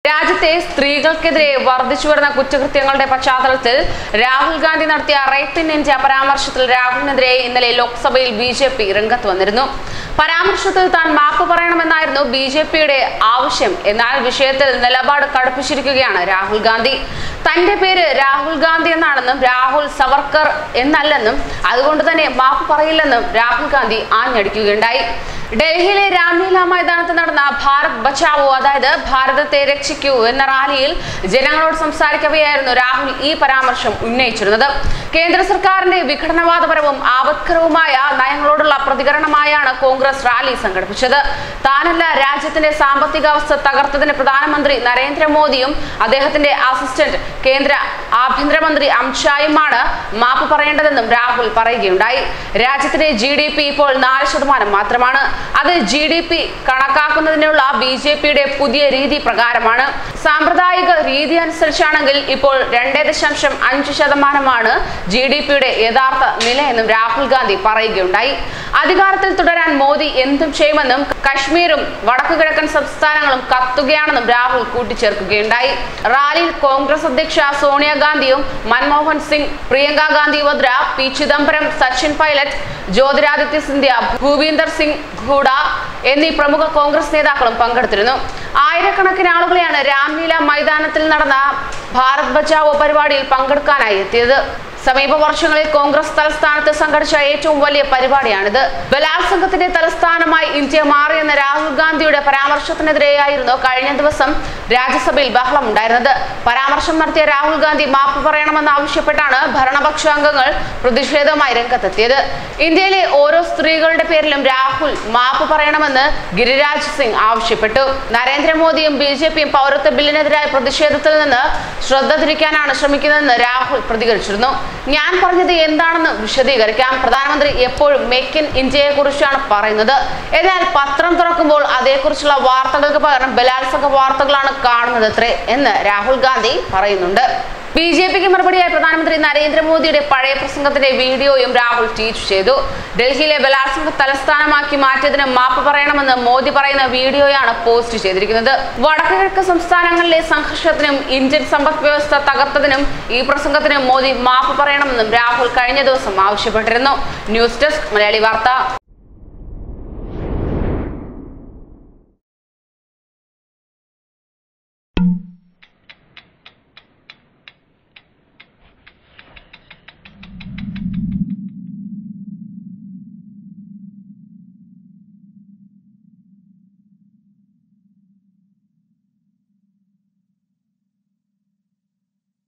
രാജ്യത്തെ സ്ത്രീകൾക്കെതിരെ വർദ്ധിച്ചു വരുന്ന കുറ്റകൃത്യങ്ങളുടെ പശ്ചാത്തലത്തിൽ രാഹുൽ ഗാന്ധി നടത്തിയ റേപ്പ് ഇൻ ഇന്ത്യ പരാമർശത്തിൽ രാഹുലിനെതിരെ ഇന്നലെ ലോക്സഭയിൽ ബി ജെ പി രംഗത്ത് വന്നിരുന്നു പരാമർശത്തിൽ താൻ മാപ്പ് പറയണമെന്നായിരുന്നു ബി ജെ പിയുടെ ആവശ്യം എന്നാൽ വിഷയത്തിൽ നിലപാട് കടുപ്പിച്ചിരിക്കുകയാണ് രാഹുൽ ഗാന്ധി തന്റെ പേര് രാഹുൽ ഗാന്ധി എന്നാണെന്നും രാഹുൽ സവർക്കർ എന്നല്ലെന്നും അതുകൊണ്ട് തന്നെ മാപ്പ് പറയില്ലെന്നും രാഹുൽ ഗാന്ധി ആഞ്ഞടിക്കുകയുണ്ടായി ഡൽഹിയിലെ രാംലീല മൈതാനത്ത് നടന്ന ഭാരത് ബച്ചാവോ അതായത് ഭാരതത്തെ രക്ഷിക്കൂ എന്ന റാലിയിൽ ജനങ്ങളോട് സംസാരിക്കവെയായിരുന്നു രാഹുൽ ഈ പരാമർശം ഉന്നയിച്ചിരുന്നത് കേന്ദ്ര സർക്കാരിന്റെ വിഘടനവാദപരവും ആപത്കരവുമായ നയങ്ങളോടുള്ള പ്രതികരണമായാണ് കോൺഗ്രസ് റാലി സംഘടിപ്പിച്ചത് താനല്ല രാജ്യത്തിന്റെ സാമ്പത്തിക അവസ്ഥ തകർത്തതിന് പ്രധാനമന്ത്രി നരേന്ദ്രമോദിയും അദ്ദേഹത്തിന്റെ അസിസ്റ്റന്റ് കേന്ദ്ര ആഭ്യന്തരമന്ത്രി അമിത്ഷായുമാണ് മാപ്പ് പറയേണ്ടതെന്നും രാഹുൽ പറയുകയുണ്ടായി രാജ്യത്തിന്റെ ജി ഡി പി ഇപ്പോൾ നാല് ശതമാനം മാത്രമാണ് അത് ജി ഡി പി കണക്കാക്കുന്നതിനുള്ള ബി ജെ പിയുടെ പുതിയ രീതി പ്രകാരമാണ് സാമ്പ്രദായിക രീതി അനുസരിച്ചാണെങ്കിൽ ഇപ്പോൾ രണ്ടേ ദശാംശം അഞ്ച് ശതമാനമാണ് ജി ഡി പിയുടെ യഥാർത്ഥ നിലയെന്നും രാഹുൽ ഗാന്ധി പറയുകയുണ്ടായി അധികാരത്തിൽ തുടരാൻ മോദി എന്തും ചെയ്യുമെന്നും കശ്മീരും വടക്കുകിഴക്കൻ സംസ്ഥാനങ്ങളും കത്തുകയാണെന്നും രാഹുൽ കൂട്ടിച്ചേർക്കുകയുണ്ടായി റാലിയിൽ കോൺഗ്രസ് അധ്യക്ഷ സോണിയാഗാന്ധിയും മൻമോഹൻ സിംഗ് പ്രിയങ്ക ഗാന്ധി വദ്ര പി ചിദംബരം സച്ചിൻ പൈലറ്റ് ജ്യോതിരാദിത്യ സിന്ധ്യ ഭൂപീന്ദർ സിംഗ് ഹൂഡ എന്നീ പ്രമുഖ കോൺഗ്രസ് നേതാക്കളും പങ്കെടുത്തിരുന്നു ആയിരക്കണക്കിന് ആളുകളെയാണ് രാംലീല മൈതാനത്തിൽ നടന്ന ഭാരത് ബച്ചാവോ പരിപാടിയിൽ പങ്കെടുക്കാനായി എത്തിയത് സമീപ വർഷങ്ങളിൽ കോൺഗ്രസ് തലസ്ഥാനത്ത് സംഘടിച്ച ഏറ്റവും വലിയ പരിപാടിയാണിത് ബലാത്സംഗത്തിന്റെ തലസ്ഥാനമായി ഇന്ത്യ മാറിയെന്ന രാഹുൽ ഗാന്ധിയുടെ പരാമർശത്തിനെതിരെയായിരുന്നു കഴിഞ്ഞ ദിവസം രാജ്യസഭയിൽ ബഹളമുണ്ടായിരുന്നത് പരാമർശം നടത്തിയ രാഹുൽ ഗാന്ധി മാപ്പ് പറയണമെന്ന് ആവശ്യപ്പെട്ടാണ് ഭരണപക്ഷ അംഗങ്ങൾ പ്രതിഷേധവുമായി രംഗത്തെത്തിയത് ഇന്ത്യയിലെ ഓരോ സ്ത്രീകളുടെ പേരിലും രാഹുൽ മാപ്പ് പറയണമെന്ന് ഗിരിരാജ് സിംഗ് ആവശ്യപ്പെട്ടു നരേന്ദ്രമോദിയും ബി ജെ പിയും പൗരത്വ ബില്ലിനെതിരായ പ്രതിഷേധത്തിൽ നിന്ന് ശ്രദ്ധ തിരിക്കാനാണ് ശ്രമിക്കുന്നതെന്ന് രാഹുൽ പ്രതികരിച്ചിരുന്നു ഞാൻ പറഞ്ഞത് എന്താണെന്ന് വിശദീകരിക്കാം പ്രധാനമന്ത്രി എപ്പോഴും മേക്ക് ഇൻ ഇന്ത്യയെ കുറിച്ചാണ് പറയുന്നത് എന്നാൽ പത്രം തുറക്കുമ്പോൾ അതേക്കുറിച്ചുള്ള വാർത്തകൾക്ക് പകരം ബലാത്സംഗ വാർത്തകളാണ് കാണുന്നത് അത്രേ എന്ന് രാഹുൽ ഗാന്ധി പറയുന്നുണ്ട് ബി ജെ പിക്ക് മറുപടിയായി പ്രധാനമന്ത്രി നരേന്ദ്രമോദിയുടെ പഴയ പ്രസംഗത്തിന്റെ വീഡിയോയും രാഹുൽ ട്വീറ്റ് ചെയ്തു ഡൽഹിയിലെ ബലാത്സംഗ തലസ്ഥാനമാക്കി മാറ്റിയതിന് മാപ്പ് പറയണമെന്ന് മോദി പറയുന്ന വീഡിയോയാണ് പോസ്റ്റ് ചെയ്തിരിക്കുന്നത് വടക്കുകിഴക്ക് സംസ്ഥാനങ്ങളിലെ സംഘർഷത്തിനും ഇന്ത്യൻ സമ്പദ് വ്യവസ്ഥ തകർത്തതിനും ഈ പ്രസംഗത്തിന് മോദി മാപ്പ് പറയണമെന്നും രാഹുൽ കഴിഞ്ഞ ദിവസം ആവശ്യപ്പെട്ടിരുന്നു ന്യൂസ് ഡെസ്ക് മലയാളി വാർത്ത